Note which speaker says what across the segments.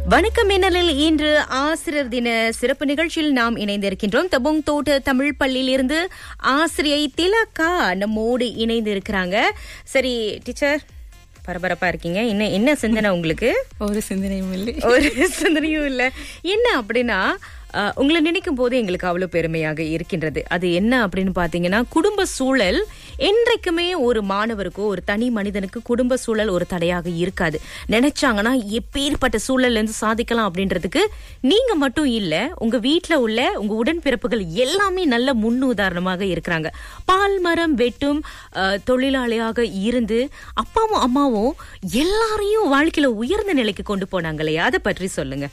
Speaker 1: வணக்கம் மின்னலில் இன்று ஆசிரியர் தின சிறப்பு நிகழ்ச்சியில் நாம் இணைந்திருக்கின்றோம் தபுங் தோட்ட தமிழ் பள்ளியிலிருந்து ஆசிரியை திலக்கா நம்மோடு இணைந்து இருக்கிறாங்க சரி டீச்சர் பரபரப்பா இருக்கீங்க என்ன என்ன சிந்தனை உங்களுக்கு
Speaker 2: ஒரு சிந்தனையும் இல்லை
Speaker 1: ஒரு சிந்தனையும் இல்ல என்ன அப்படின்னா அஹ், உங்களை நினைக்கும் போது எங்களுக்கு அவ்வளவு பெருமையாக இருக்கின்றது அது என்ன அப்படின்னு பாத்தீங்கன்னா குடும்ப சூழல் என்றைக்குமே ஒரு மாணவருக்கோ ஒரு தனி மனிதனுக்கு குடும்ப சூழல் ஒரு தடையாக இருக்காது நினைச்சாங்கன்னா எப்பேற்பட்ட சூழல்ல இருந்து சாதிக்கலாம் அப்படின்றதுக்கு நீங்க மட்டும் இல்ல உங்க வீட்ல உள்ள உங்க உடன்பிறப்புகள் எல்லாமே நல்ல முன் உதாரணமாக இருக்கிறாங்க பால் மரம் வெட்டும் அஹ், தொழிலாளியாக இருந்து அப்பாவும் அம்மாவும் எல்லாரையும் வாழ்க்கையில உயர்ந்த நிலைக்கு கொண்டு போனாங்க இல்லையா அதை பற்றி சொல்லுங்க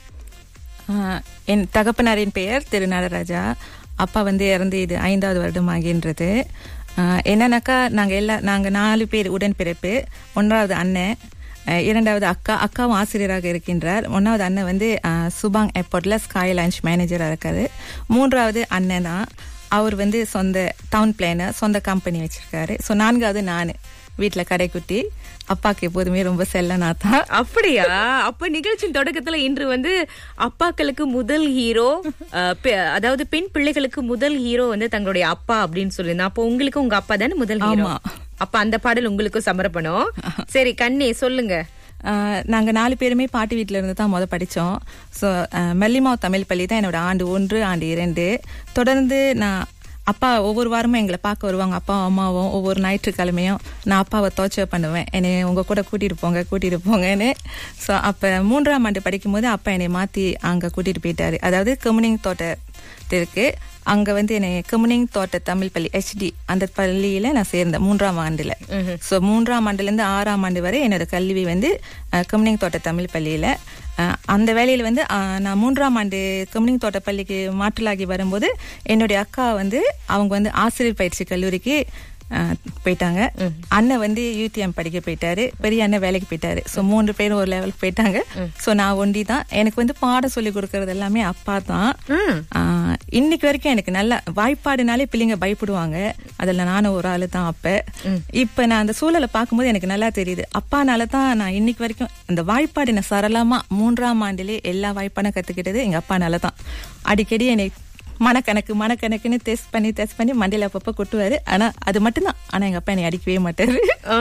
Speaker 2: ஆஹ், என் தகப்பனாரின் பெயர் திரு நடராஜா அப்பா வந்து இறந்து இது ஐந்தாவது வருடம் ஆகின்றது ஆஹ், என்னன்னாக்கா நாங்க எல்லா நாங்க நாலு பேர் உடன்பிறப்பு ஒன்றாவது அண்ணன் ஆஹ், இரண்டாவது அக்கா அக்காவும் ஆசிரியராக இருக்கின்றார் ஒன்றாவது அண்ணன் வந்து ஆஹ், சுபாங் ஏர்போர்ட்ல ஸ்கை லான்ச் மேனேஜராக இருக்காரு மூன்றாவது அண்ணன் தான் அவர் வந்து சொந்த டவுன் பிளானர் சொந்த கம்பெனி வச்சிருக்காரு ஸோ நான்காவது நான் வீட்டில் கடைக்குட்டி அப்பாவுக்கு எப்போதுமே ரொம்ப செல்லனா தான்
Speaker 1: அப்படியா அப்ப நிகழ்ச்சியின் தொடக்கத்துல இன்று வந்து அப்பாக்களுக்கு முதல் ஹீரோ அஹ், பெ- அதாவது பெண் பிள்ளைகளுக்கு முதல் ஹீரோ வந்து தங்களுடைய அப்பா அப்படின்னு சொல்லியிருந்தா அப்போ உங்களுக்கு உங்க அப்பா தானே முதல் ஹீரோ
Speaker 2: ஆமா.
Speaker 1: அப்ப அந்த பாடல் உங்களுக்கும் சமர்ப்பணம் சரி கண்ணே சொல்லுங்க
Speaker 2: ஆஹ் நாங்க நாலு பேருமே பாட்டி வீட்ல இருந்து தான் முத படிச்சோம் ஸோ மெல்லிமாவ் தமிழ் பள்ளி தான் என்னோட ஆண்டு ஒன்று ஆண்டு இரண்டு தொடர்ந்து நான் அப்பா ஒவ்வொரு வாரமும் எங்களை பார்க்க வருவாங்க அப்பாவும் அம்மாவும் ஒவ்வொரு ஞாயிற்றுக்கிழமையும் நான் அப்பாவை தோச்ச பண்ணுவேன் என்னை உங்க கூட கூட்டிட்டு போங்க கூட்டிட்டு போங்கன்னு ஸோ அப்ப மூன்றாம் ஆண்டு படிக்கும்போது அப்பா என்னை மாத்தி அங்க கூட்டிட்டு போயிட்டாரு அதாவது கம்யூனிங் தோட்டத்திற்கு அங்க வந்து என்னை கம்யூனிங் தோட்ட தமிழ் பள்ளி ஹெச்டி அந்த பள்ளியில நான் சேர்ந்தேன் மூன்றாம் ஆண்டுல ஸோ மூன்றாம் ஆண்டுல இருந்து ஆறாம் ஆண்டு வரை என்னோட கல்வி வந்து அஹ், கம்யூனிங் தோட்ட தமிழ் பள்ளியில அஹ், அந்த வேலையில வந்து அஹ், நான் மூன்றாம் ஆண்டு கம்யூனிங் தோட்ட பள்ளிக்கு மாற்றலாகி வரும்போது என்னுடைய அக்கா வந்து அவங்க வந்து ஆசிரியர் பயிற்சி கல்லூரிக்கு அஹ், போயிட்டாங்க அண்ணன் வந்து யூடிஎம் படிக்க போயிட்டாரு பெரிய அண்ணன் வேலைக்கு போயிட்டாரு ஸோ மூன்று பேரும் ஒரு லெவலுக்கு போயிட்டாங்க ஸோ நான் ஒண்டி தான் எனக்கு வந்து பாடம் சொல்லி கொடுக்கறது எல்லாமே அப்பா தான்
Speaker 1: ம்.
Speaker 2: ஆஹ் இன்னைக்கு வரைக்கும் எனக்கு நல்ல வாய்ப்பாடுனாலே பிள்ளைங்க பயப்படுவாங்க அதுல நானும் ஒரு ஆளு தான் அப்ப இப்ப நான் அந்த சூழலை பார்க்கும்போது எனக்கு நல்லா தெரியுது அப்பானால தான் நான் இன்னைக்கு வரைக்கும் அந்த வாய்ப்பாடு நான் சரளமா மூன்றாம் ஆண்டிலே எல்லா வாய்ப்பாடும் கத்துக்கிட்டது எங்க அப்பானால தான் அடிக்கடி என்னை மனக்கணக்கு மனக்கணக்குன்னு டெஸ்ட் பண்ணி டெஸ்ட் பண்ணி மண்டையில அப்பப்ப கொட்டுவாரு ஆனா அது மட்டும்தான் ஆனா எங்க அப்பா என்னை அடிக்கவே மாட்டாரு
Speaker 1: ஆ,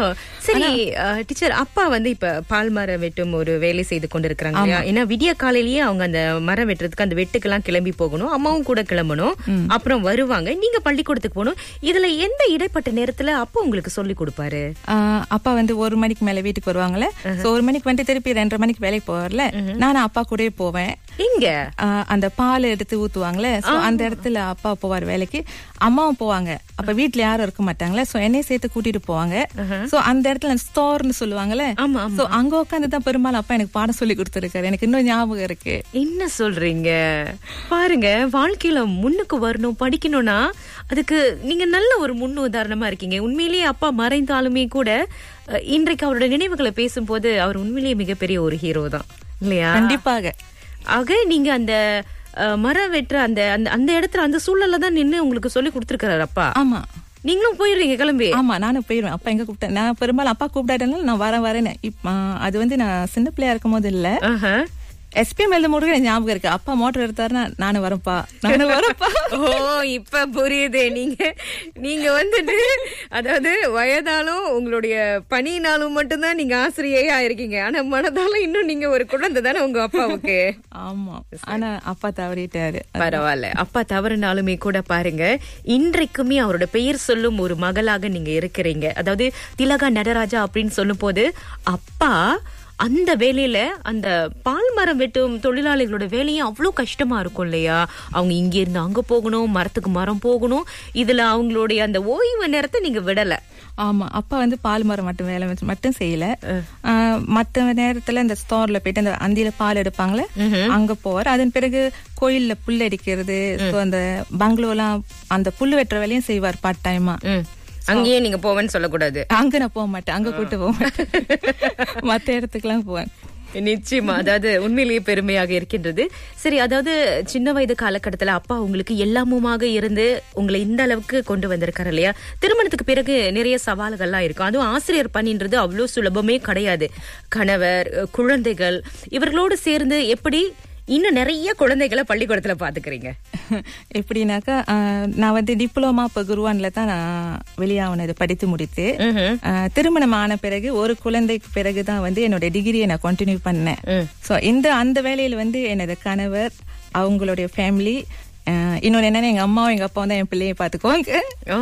Speaker 1: சரி டீச்சர் அப்பா வந்து இப்ப பால் மரம் வெட்டும் ஒரு வேலை செய்து கொண்டிருக்கிறாங்க இல்லையா ஏன்னா விடிய காலையிலேயே அவங்க அந்த மரம் வெட்டுறதுக்கு அந்த வெட்டுக்கெல்லாம் கிளம்பி போகணும் அம்மாவும் கூட கிளம்பணும் அப்புறம் வருவாங்க நீங்க பள்ளிக்கூடத்துக்கு போகணும் இதுல எந்த இடைப்பட்ட நேரத்துல அப்பா உங்களுக்கு சொல்லி கொடுப்பாரு
Speaker 2: ஆஹ் அப்பா வந்து ஒரு மணிக்கு மேல வீட்டுக்கு வருவாங்கல்ல சோ ஒரு மணிக்கு வந்துட்டு திருப்பி ரெண்டரை மணிக்கு வேலைக்கு போவார்ல நானும் அப்பா கூடயே போவேன்
Speaker 1: எங்க
Speaker 2: ஆஹ் அந்த பால் எடுத்து ஊத்துவாங்கல்ல சோ அந்த இடத்துல அப்பா போவார் வேலைக்கு அம்மாவும் போவாங்க அப்ப வீட்ல யாரும் இருக்க மாட்டாங்களே சோ என்னையும் சேர்த்து கூட்டிட்டு போவாங்க சோ அந்த இடத்துல ஸ்டோர்னு சொல்லுவாங்கல்ல
Speaker 1: ஆமா,
Speaker 2: சோ அங்க உட்காந்து தான் பெரும்பாலும் அப்பா எனக்கு பாடம் சொல்லி கொடுத்துருக்காரு எனக்கு இன்னும் ஞாபகம் இருக்கு
Speaker 1: என்ன சொல்றீங்க பாருங்க வாழ்க்கையில முன்னுக்கு வரணும் படிக்கணும்னா அதுக்கு நீங்க நல்ல ஒரு முன் உதாரணமா இருக்கீங்க உண்மையிலேயே அப்பா மறைந்தாலுமே கூட அஹ், இன்றைக்கு அவரோட நினைவுகளை பேசும்போது அவர் உண்மையிலேயே மிகப்பெரிய ஒரு ஹீரோ தான் இல்லையா
Speaker 2: கண்டிப்பாக
Speaker 1: ஆக நீங்க அந்த அஹ், மரம் வெட்டுற அந்த அந்த அந்த இடத்துல அந்த சூழல்ல தான் நின்னு உங்களுக்கு சொல்லி கொடுத்துருக்காரு அப்பா
Speaker 2: ஆமா
Speaker 1: நீங்களும் போயிடுறீங்க கிளம்பி
Speaker 2: ஆமா நானும் போயிருவேன் அப்பா எங்க கூப்பிட்டேன் நான் பெரும்பாலும் அப்பா கூப்பிடாட்டனால நான் வரேன் வரேன்னு இப்ப, ஆஹ் அது வந்து நான் சின்ன பிள்ளையா இருக்கும் போது இல்ல
Speaker 1: ஆஹா.
Speaker 2: எஸ்பிஎம் எழுத முடியும் எனக்கு ஞாபகம் இருக்கு அப்பா மோட்டர் எடுத்தாருன்னா நானும் வரேன்ப்பா நானும் வரேன்ப்பா
Speaker 1: ஓ இப்ப புரியுது நீங்க நீங்க வந்துட்டு அதாவது வயதாலும் உங்களுடைய பணியினாலும் மட்டும்தான் நீங்க ஆசிரியையா இருக்கீங்க ஆனா மனதாலும் இன்னும் நீங்க ஒரு குழந்தை தானே உங்க அப்பாவுக்கு
Speaker 2: ஆமா ஆனா அப்பா தவறிட்டாரு
Speaker 1: பரவாயில்ல அப்பா தவறுனாலுமே கூட பாருங்க இன்றைக்குமே அவரோட பெயர் சொல்லும் ஒரு மகளாக நீங்க இருக்கிறீங்க அதாவது திலகா நடராஜா அப்படின்னு சொல்லும் போது அப்பா அந்த வேலையில அந்த பால் மரம் வெட்டும் தொழிலாளிகளோட வேலையும் அவ்வளோ கஷ்டமா இருக்கும் இல்லையா அவங்க இங்க இருந்து அங்க போகணும் மரத்துக்கு மரம் போகணும் இதுல அவங்களுடைய அந்த ஓய்வு நேரத்தை நீங்க விடல
Speaker 2: ஆமா அப்பா வந்து பால் மரம் மட்டும் வேலை வச்சு மட்டும் செய்யல ஆஹ் மத்த நேரத்துல இந்த ஸ்டோர்ல போயிட்டு அந்த அந்தியில பால் எடுப்பாங்களே அங்க போவார் அதன் பிறகு கோயில்ல புல் அடிக்கிறது so அந்த பங்களோலாம் அந்த புல் வெட்டுற வேலையும் செய்வார் பார்ட் டைமா
Speaker 1: ம். அங்கேயே நீங்க போவேன்னு சொல்லக்கூடாது
Speaker 2: அங்க நான் போக மாட்டேன் அங்க கூட்டு போக மாட்டேன் மத்த இடத்துக்குலாம் போவேன்
Speaker 1: நிச்சயமா அதாவது உண்மையிலேயே பெருமையாக இருக்கின்றது சரி அதாவது சின்ன வயது காலகட்டத்துல அப்பா உங்களுக்கு எல்லாமுமாக இருந்து உங்களை இந்த அளவுக்கு கொண்டு வந்திருக்காரு இல்லையா திருமணத்துக்கு பிறகு நிறைய சவால்கள்லாம் இருக்கும் அதுவும் ஆசிரியர் பணின்றது அவ்வளவு சுலபமே கிடையாது கணவர் குழந்தைகள் இவர்களோடு சேர்ந்து எப்படி இன்னும் நிறைய குழந்தைகளை பள்ளிக்கூடத்துல பாத்துக்கிறீங்க
Speaker 2: எப்படின்னாக்கா ஆஹ், நான் வந்து டிப்ளமா இப்போ குருவான்ல தான் நான் வெளியானது படித்து முடித்து
Speaker 1: ம்ஹும்.
Speaker 2: ஆஹ், திருமணம் ஆன பிறகு ஒரு குழந்தைக்கு பிறகு தான் வந்து என்னோட டிகிரியை நான் கண்டினியூ பண்ணேன்
Speaker 1: ம்.
Speaker 2: ஸோ இந்த அந்த வேலையில வந்து எனது கணவர் அவங்களுடைய ஃபேமிலி இன்னொன்று என்னன்னா எங்க அம்மாவும் எங்க அப்பாவும் தான் என் பிள்ளையை பார்த்துக்குவாங்க
Speaker 1: ஓ.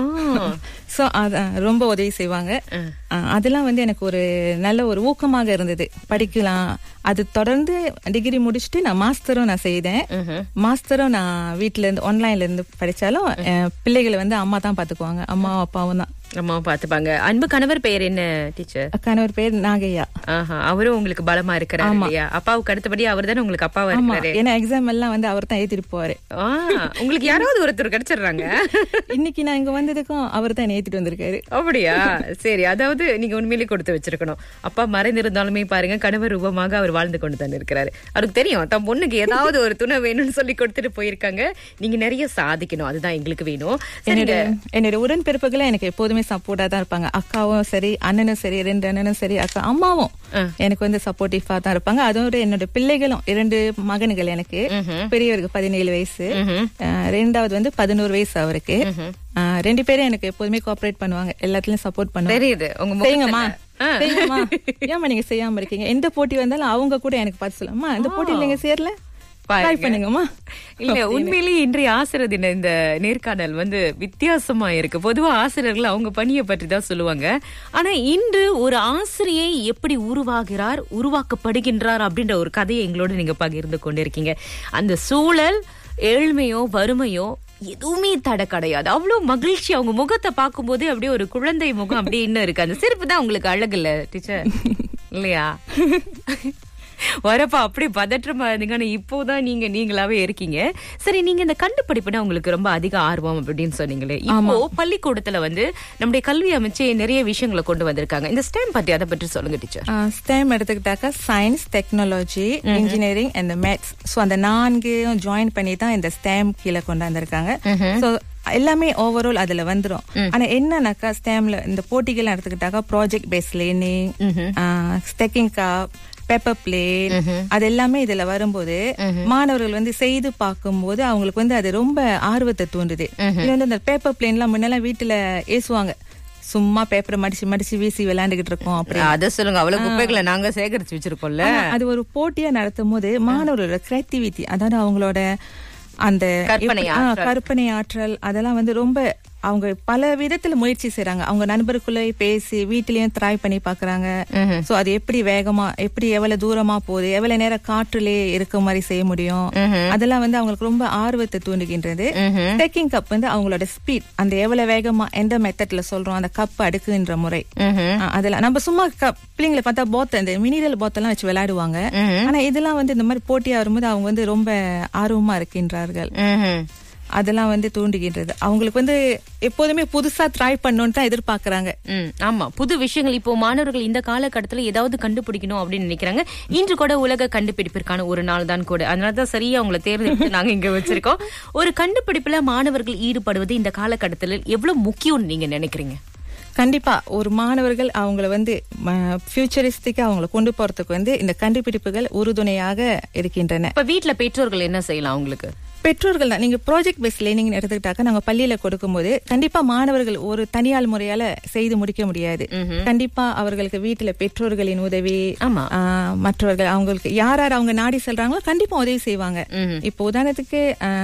Speaker 2: ஸோ அதான் ரொம்ப உதவி செய்வாங்க ஆஹ், அதெல்லாம் வந்து எனக்கு ஒரு நல்ல ஒரு ஊக்கமாக இருந்தது படிக்கலாம் அது தொடர்ந்து டிகிரி முடிச்சுட்டு நான் மாஸ்டரும் நான் செய்தேன்
Speaker 1: ம்ஹும்.
Speaker 2: மாஸ்டரும் நான் வீட்ல இருந்து ஆன்லைன்ல இருந்து படிச்சாலும் என் பிள்ளைகளை வந்து அம்மா தான் பாத்துக்குவாங்க அம்மாவும் அப்பாவும் தான்
Speaker 1: அம்மாவும் பாத்துப்பாங்க அன்பு கணவர் பெயர் என்ன டீச்சர்
Speaker 2: கணவர் பேர் நாகையா
Speaker 1: ஆஹா அவரும் உங்களுக்கு பலமா இருக்கிறாரு இல்லையா அப்பாவுக்கு அடுத்தபடி அவர் தானே உங்களுக்கு அப்பாவா
Speaker 2: ஆமா
Speaker 1: இருக்கிறாரு
Speaker 2: ஏன்னா எக்ஸாம் எல்லாம் வந்து அவர் தான் ஏத்திட்டு போவாரு
Speaker 1: ஆ, உங்களுக்கு யாராவது ஒருத்தர் கிடைச்சிடுறாங்க
Speaker 2: இன்னைக்கு நான் இங்க வந்ததுக்கும் அவர் தான் ஏத்திட்டு வந்திருக்காரு
Speaker 1: அப்படியா சரி அதாவது நீங்க உண்மையிலேயே கொடுத்து வச்சிருக்கணும் அப்பா மறைந்திருந்தாலுமே பாருங்க கணவர் ரூபமாக அவர் வாழ்ந்து கொண்டு தான் இருக்கிறாரு அவருக்கு தெரியும் தம் பொண்ணுக்கு ஏதாவது ஒரு துணை வேணும்னு சொல்லி கொடுத்துட்டு போயிருக்காங்க நீங்க நிறைய சாதிக்கணும் அதுதான் எங்களுக்கு வேணும்
Speaker 2: என்னோட என்னோட உடன்பிறப்புகளை எனக்கு எப்போதுமே சப்போர்ட்டா தான் இருப்பாங்க அக்காவும் சரி அண்ணனும் சரி ரெண்டு அண்ணனும் சரி அக்கா அம்மாவும் எனக்கு வந்து சப்போர்ட்டிவா தான் இருப்பாங்க அதோட என்னோட பிள்ளைகளும் இரண்டு மகன்கள் எனக்கு பெரியவருக்கு பதினேழு வயசு அஹ், ரெண்டாவது வந்து பதினோரு வயசு அவருக்கு அஹ், ரெண்டு பேரும் எனக்கு எப்போதுமே கோஆபரேட் பண்ணுவாங்க எல்லாத்துலயும் சப்போர்ட் பண்ணுவாங்க
Speaker 1: தெரியுது உங்க முகத்துல.
Speaker 2: செய்யுங்கம்மா
Speaker 1: ஆ.
Speaker 2: செய்யுங்கம்மா ஏமா நீங்க செய்யாம இருக்கீங்க எந்த போட்டி வந்தாலும் அவங்க கூட எனக்கு பார்த்து சொல்லலாமா இந்த போட்டியில் நீங்க சேரல ட்ரை
Speaker 1: பாருங்க.
Speaker 2: பண்ணுங்கம்மா
Speaker 1: இல்ல உண்மையிலேயே இன்றைய ஆசிரியர் தின இந்த நேர்காணல் வந்து வித்தியாசமா இருக்கு பொதுவா ஆசிரியர்கள் அவங்க பணியை பற்றி தான் சொல்லுவாங்க ஆனா இன்று ஒரு ஆசிரியை எப்படி உருவாகிறார் உருவாக்கப்படுகின்றார் அப்படின்ற ஒரு கதையை எங்களோட நீங்க பகிர்ந்து கொண்டிருக்கீங்க அந்த சூழல் ஏழ்மையோ வறுமையோ எதுவுமே தடை கிடையாது அவ்வளவு மகிழ்ச்சி அவங்க முகத்தை பார்க்கும்போது அப்படியே ஒரு குழந்தை முகம் அப்படியே இன்னும் இருக்கு அந்த சிரிப்பு தான் உங்களுக்கு அழகு இல்ல டீச்சர் இல்லையா வரப்பா அப்படியே பதற்றமா இருந்தீங்க ஆனா இப்போதான் நீங்க நீங்களாவே இருக்கீங்க சரி நீங்க இந்த கண்டுபிடிப்புனா உங்களுக்கு ரொம்ப அதிக ஆர்வம் அப்படின்னு சொன்னீங்களே இப்போ பள்ளிக்கூடத்துல வந்து நம்முடைய கல்வி அமைச்சு நிறைய விஷயங்களை கொண்டு வந்திருக்காங்க இந்த ஸ்டெம் பத்தி அதை பற்றி சொல்லுங்க டீச்சர்
Speaker 2: ஸ்டெம் எடுத்துக்கிட்டாக்கா science technology engineering and maths so அந்த நான்கையும் ஜாயின் பண்ணி தான் இந்த ஸ்டெம் கீழே கொண்டாந்துருக்காங்க ஸோ எல்லாமே ஓவரால் அதுல வந்துரும் ஆனா என்னன்னாக்கா ஸ்டெம்ல இந்த போட்டிகள் எடுத்துக்கிட்டாக்கா project base learning stacking cup paper plane அது எல்லாமே இதுல வரும்போது மாணவர்கள் வந்து செய்து பார்க்கும்போது அவங்களுக்கு வந்து அது ரொம்ப ஆர்வத்தை தூண்டுது இது வந்து அந்த பேப்பர் பிளேன் எல்லாம் முன்னெல்லாம் வீட்டுல ஏசுவாங்க சும்மா பேப்பரை மடிச்சு மடிச்சு வீசி விளையாண்டுகிட்டு இருக்கோம் அப்படி
Speaker 1: அத சொல்லுங்க அவ்வளவு குப்பைகளை நாங்க சேகரிச்சு வச்சிருக்கோம்ல
Speaker 2: ஆனா, அது ஒரு போட்டியா நடத்தும் போது மாணவர்களோட கிரியேட்டிவிட்டி அதாவது அவங்களோட அந்த
Speaker 1: கற்பனை
Speaker 2: எப்படி- ஆ, கற்பனை ஆற்றல் அதெல்லாம் வந்து ரொம்ப அவங்க பல விதத்துல முயற்சி செய்றாங்க அவங்க நண்பருக்குள்ள பேசி வீட்டிலயும் ட்ரை பண்ணி பாக்குறாங்க சோ அது எப்படி வேகமா எப்படி எவ்வளவு தூரமா போகுது எவ்வளவு நேரம் காற்றுலே இருக்க மாதிரி செய்ய முடியும் அதெல்லாம் வந்து அவங்களுக்கு ரொம்ப ஆர்வத்தை தூண்டுகின்றது டேக்கிங் கப் வந்து அவங்களோட ஸ்பீட் அந்த எவ்வளவு வேகமா எந்த மெத்தட்ல சொல்றோம் அந்த கப் அடுக்குன்ற முறை ஆ, அதெல்லாம் நம்ம சும்மா கப் பிள்ளைங்களை பார்த்தா போத்த இந்த மினிரல் போத்தெல்லாம் வச்சு விளையாடுவாங்க ஆனா இதெல்லாம் வந்து இந்த மாதிரி போட்டியா வரும்போது அவங்க வந்து ரொம்ப ஆர்வமா இருக்கின்றார்கள்
Speaker 1: ம்ஹும்.
Speaker 2: அதெல்லாம் வந்து தூண்டுகின்றது அவங்களுக்கு வந்து எப்போதுமே புதுசா ட்ரை பண்ணணும்னு தான் எதிர்பார்க்கறாங்க
Speaker 1: ம், ஆமா புது விஷயங்கள் இப்போ மாணவர்கள் இந்த காலகட்டத்துல ஏதாவது கண்டுபிடிக்கணும் அப்படின்னு நினைக்கிறாங்க இன்று கூட உலக கண்டுபிடிப்பிற்கான ஒரு நாள் தான் கூட அதனாலதான் சரியா உங்களை தேர்ந்தெடுத்து நாங்க இங்க வச்சிருக்கோம் ஒரு கண்டுபிடிப்புல மாணவர்கள் ஈடுபடுவது இந்த காலகட்டத்தில் எவ்வளவு முக்கியம்னு நீங்க நினைக்கிறீங்க
Speaker 2: கண்டிப்பா ஒரு மாணவர்கள் அவங்கள வந்து ஃபியூச்சரிஸ்டிக்கா அவங்கள கொண்டு போறதுக்கு வந்து இந்த கண்டுபிடிப்புகள் உறுதுணையாக இருக்கின்றன
Speaker 1: இப்ப வீட்ல பெற்றோர்கள் என்ன செய்யலாம் அவங்களுக்கு
Speaker 2: பெற்றோர்கள் தான் நீங்க ப்ராஜெக்ட் பேஸ் லேர்னிங் எடுத்துக்கிட்டாக்க நாங்க பள்ளியில கொடுக்கும்போது கண்டிப்பா மாணவர்கள் ஒரு தனியால் முறையால செய்து முடிக்க முடியாது கண்டிப்பா அவர்களுக்கு வீட்டுல பெற்றோர்களின் உதவி
Speaker 1: ஆமா.
Speaker 2: ஆ, மற்றவர்கள் அவங்களுக்கு யார் யார் அவங்க நாடி செல்றாங்களோ கண்டிப்பா உதவி செய்வாங்க இப்போ உதாரணத்துக்கு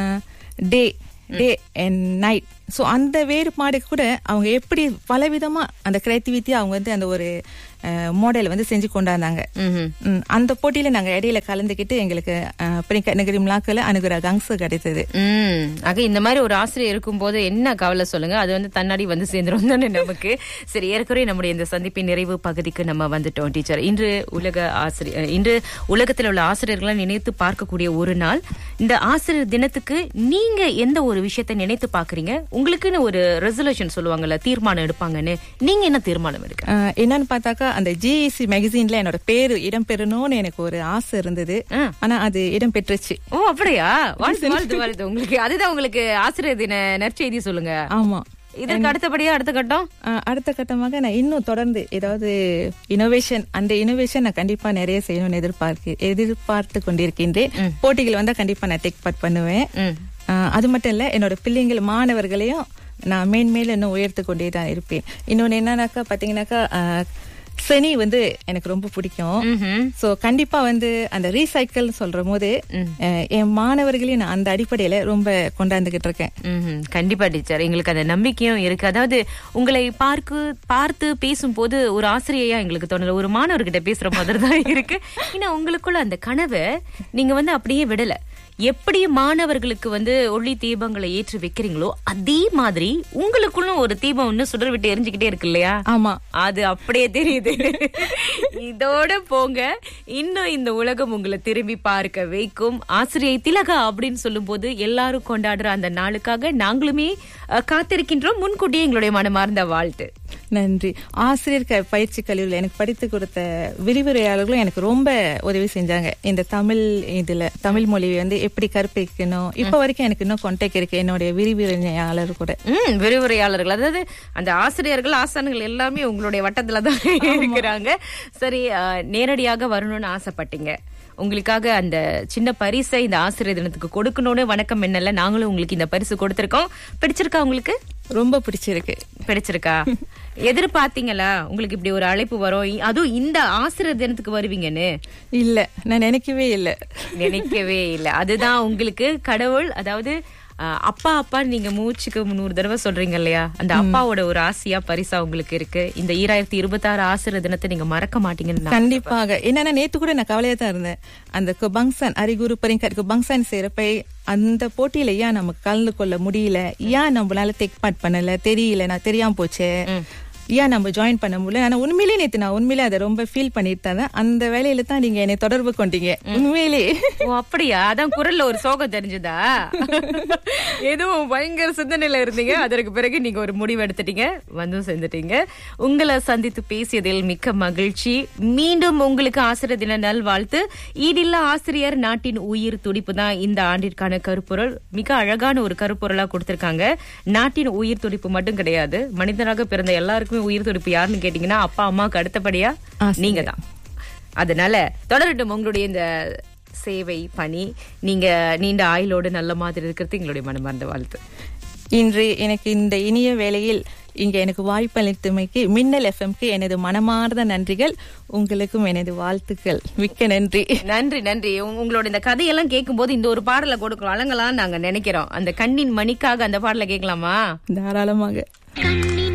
Speaker 2: day day and night so அந்த வேறுபாடு கூட அவங்க எப்படி பலவிதமா அந்த கிரியேட்டிவிட்டி அவங்க வந்து அந்த ஒரு மாடல் வந்து செஞ்சு கொண்டாந்தாங்க
Speaker 1: ம்ஹும்.
Speaker 2: ம், அந்த போட்டியில நாங்க இடையில கலந்துக்கிட்டு எங்களுக்கு நகரி மிளாக்கள் அணுகிற கங்ஸ் கிடைத்தது
Speaker 1: ம் ஆக இந்த மாதிரி ஒரு ஆசிரியர் இருக்கும்போது என்ன கவலை சொல்லுங்க அது வந்து தன்னாடி வந்து சேர்ந்துரும் தானே நமக்கு சரி ஏற்கனவே நம்முடைய இந்த சந்திப்பின் நிறைவு பகுதிக்கு நம்ம வந்துட்டோம் டீச்சர் இன்று உலக ஆசிரியர் இன்று உலகத்தில் உள்ள ஆசிரியர்களை நினைத்து பார்க்கக்கூடிய ஒரு நாள் இந்த ஆசிரியர் தினத்துக்கு நீங்க எந்த ஒரு விஷயத்தை நினைத்து பாக்குறீங்க உங்களுக்குன்னு ஒரு ரெசல்யூஷன் சொல்லுவாங்கல்ல தீர்மானம் எடுப்பாங்கன்னு நீங்க என்ன தீர்மானம் எடுக்க
Speaker 2: ஆஹ் என்னன்னு பார்த்தாக்கா அந்த ஜிஇசி மேகசின்ல என்னோட பேரு இடம் பெறணும்னு எனக்கு ஒரு ஆசை இருந்தது
Speaker 1: ஆ.
Speaker 2: ஆனா அது இடம் பெற்றுச்சு
Speaker 1: ஓ அப்படியா வாழ்த்து வாழ்த்து வாழ்த்து உங்களுக்கு அதுதான் உங்களுக்கு ஆசிரியர் தின நற்செய்தி சொல்லுங்க
Speaker 2: ஆமா
Speaker 1: இதற்கு அடுத்தபடியா அடுத்த கட்டம்
Speaker 2: ஆஹ் அடுத்த கட்டமாக நான் இன்னும் தொடர்ந்து ஏதாவது இனோவேஷன் அந்த இனோவேஷன் நான் கண்டிப்பா நிறைய செய்யணும்னு எதிர்பார்க்க எதிர்பார்த்து கொண்டிருக்கின்றேன் போட்டிகள் வந்தா கண்டிப்பா நான் டேக் பார்ட் பண்ணுவேன்
Speaker 1: ம்.
Speaker 2: ஆஹ் அது மட்டும் இல்ல என்னோட பிள்ளைங்கள் மாணவர்களையும் நான் மேன்மேல இன்னும் உயர்த்து கொண்டே தான் இருப்பேன் இன்னொன்னு என்னன்னாக்கா பாத்தீங்கன்னாக்கா ஆஹ் சனி வந்து எனக்கு ரொம்ப பிடிக்கும்
Speaker 1: ம்ஹும்.
Speaker 2: சோ கண்டிப்பா வந்து அந்த ரீசைக்கிள் சொல்ற போது அஹ், என் மாணவர்களையும் நான் அந்த அடிப்படையில ரொம்ப கொண்டாந்துகிட்டு இருக்கேன்
Speaker 1: ம்ஹும். கண்டிப்பா டீச்சர் எங்களுக்கு அந்த நம்பிக்கையும் இருக்கு அதாவது உங்களை பார்க்கு பார்த்து பேசும்போது ஒரு ஆசிரியையா எங்களுக்கு தோணல ஒரு மாணவர்கிட்ட பேசுற மாதிரி தான் இருக்கு ஏன்னா உங்களுக்குள்ள அந்த கனவை நீங்க வந்து அப்படியே விடல எப்படி மாணவர்களுக்கு வந்து ஒளி தீபங்களை ஏற்றி வைக்கிறீங்களோ அதே மாதிரி உங்களுக்குள்ளும் ஒரு தீபம் இன்னும் சுடர் விட்டு எரிஞ்சுக்கிட்டே இருக்கு இல்லையா
Speaker 2: ஆமா
Speaker 1: அது அப்படியே தெரியுது இதோட போங்க இன்னும் இந்த உலகம் உங்களை திரும்பி பார்க்க வைக்கும் ஆசிரியை திலகா அப்படின்னு சொல்லும்போது எல்லாரும் கொண்டாடுற அந்த நாளுக்காக நாங்களுமே அஹ், காத்திருக்கின்றோம் முன்கூட்டியே எங்களுடைய மனமார்ந்த வாழ்த்து
Speaker 2: நன்றி ஆசிரியர் க- பயிற்சி கல்லூரியில் எனக்கு படித்து கொடுத்த விரிவுரையாளர்களும் எனக்கு ரொம்ப உதவி செஞ்சாங்க இந்த தமிழ் இதுல தமிழ் மொழியை வந்து எப்படி கற்பிக்கணும் இப்ப வரைக்கும் எனக்கு இன்னும் கான்டாக்ட் இருக்கு என்னுடைய விரிவுரையாளர் கூட
Speaker 1: ம் விரிவுரையாளர்கள் அதாவது அந்த ஆசிரியர்கள் ஆசான்கள் எல்லாமே உங்களுடைய வட்டத்துல தான் இருக்கிறாங்க சரி அஹ், நேரடியாக வரணும்னு ஆசைப்பட்டீங்க உங்களுக்காக அந்த சின்ன பரிசை இந்த ஆசிரியர் தினத்துக்கு கொடுக்கணும்னு வணக்கம் என்னல்ல நாங்களும் உங்களுக்கு இந்த பரிசு கொடுத்திருக்கோம் பிடிச்சிருக்கா உங்களுக்கு
Speaker 2: ரொம்ப பிடிச்சிருக்கு
Speaker 1: பிடிச்சிருக்கா எதிர்பார்த்தீங்களா உங்களுக்கு இப்படி ஒரு அழைப்பு வரும் இ- அதுவும் இந்த ஆசிரியர் தினத்துக்கு வருவீங்கன்னு
Speaker 2: இல்ல நான் நினைக்கவே இல்ல
Speaker 1: நினைக்கவே இல்லை அதுதான் உங்களுக்கு கடவுள் அதாவது அஹ், அப்பா அப்பா நீங்க மூச்சுக்கு முன்னூறு தடவை சொல்றீங்க இல்லையா அந்த அப்பாவோட ஒரு ஆசையா பரிசா உங்களுக்கு இருக்கு இந்த ஈராயிரத்தி இருபத்தி ஆறு ஆசிரியர் தினத்தை நீங்க மறக்க மாட்டீங்கன்னு நான்
Speaker 2: கண்டிப்பாக என்னன்னா நேத்து கூட நான் கவலையா தான் இருந்தேன் அந்த குபங்சன் அரிகுரு பரிங்கர் குபங்சன் செய்யறப்ப அந்த போட்டியில ஏன் நமக்கு கலந்து கொள்ள முடியல ஏன் நம்மளால டேக் பார்ட் பண்ணல தெரியல நான் தெரியாம போச்சே ஏன் நம்ம ஜாயின் பண்ண முடியல ஆனா உண்மையிலேயே நேத்து நான் உண்மையிலே அதை ரொம்ப ஃபீல் பண்ணிட்டு இருந்தேன் அந்த வேலையில தான் நீங்க என்னை தொடர்பு கொண்டீங்க உண்மையிலே
Speaker 1: ஓ அப்படியா அதான் குரல்ல ஒரு சோகம் தெரிஞ்சதா எதுவும் பயங்கர சிந்தனையில இருந்தீங்க அதற்கு பிறகு நீங்க ஒரு முடிவு எடுத்துட்டீங்க வந்தும் செஞ்சுட்டீங்க உங்களை சந்தித்து பேசியதில் மிக்க மகிழ்ச்சி மீண்டும் உங்களுக்கு ஆசிரியர் தின நல்வாழ்த்து ஈடில்லா ஆசிரியர் நாட்டின் உயிர் துடிப்பு தான் இந்த ஆண்டிற்கான கருப்பொருள் மிக அழகான ஒரு கருப்பொருளா கொடுத்திருக்காங்க நாட்டின் உயிர் துடிப்பு மட்டும் கிடையாது மனிதனாக பிறந்த எல்லாருக்குமே உயிர் துடிப்பு யாருன்னு கேட்டீங்கன்னா அப்பா அம்மாவுக்கு அடுத்தபடியா நீங்க தான் அதனால தொடரட்டும் உங்களுடைய இந்த சேவை பணி நீங்க நீண்ட ஆயுளோடு நல்ல மாதிரி இருக்கிறது எங்களுடைய மனமார்ந்த வாழ்த்து
Speaker 2: இன்று எனக்கு இந்த இனிய வேளையில் இங்க எனக்கு வாய்ப்பளித்தமைக்கு மின்னல் எஃப்எம்க்கு எனது மனமார்ந்த நன்றிகள் உங்களுக்கும் எனது வாழ்த்துக்கள் மிக்க நன்றி
Speaker 1: நன்றி நன்றி உங்க- உங்களோட இந்த கதையெல்லாம் கேட்கும்போது இந்த ஒரு பாடலை கொடுக்கணும் வழங்கலாம் நாங்க நினைக்கிறோம் அந்த கண்ணின் மணிக்காக அந்த பாடலை கேட்கலாமா
Speaker 2: தாராளமாக
Speaker 3: கண்ணி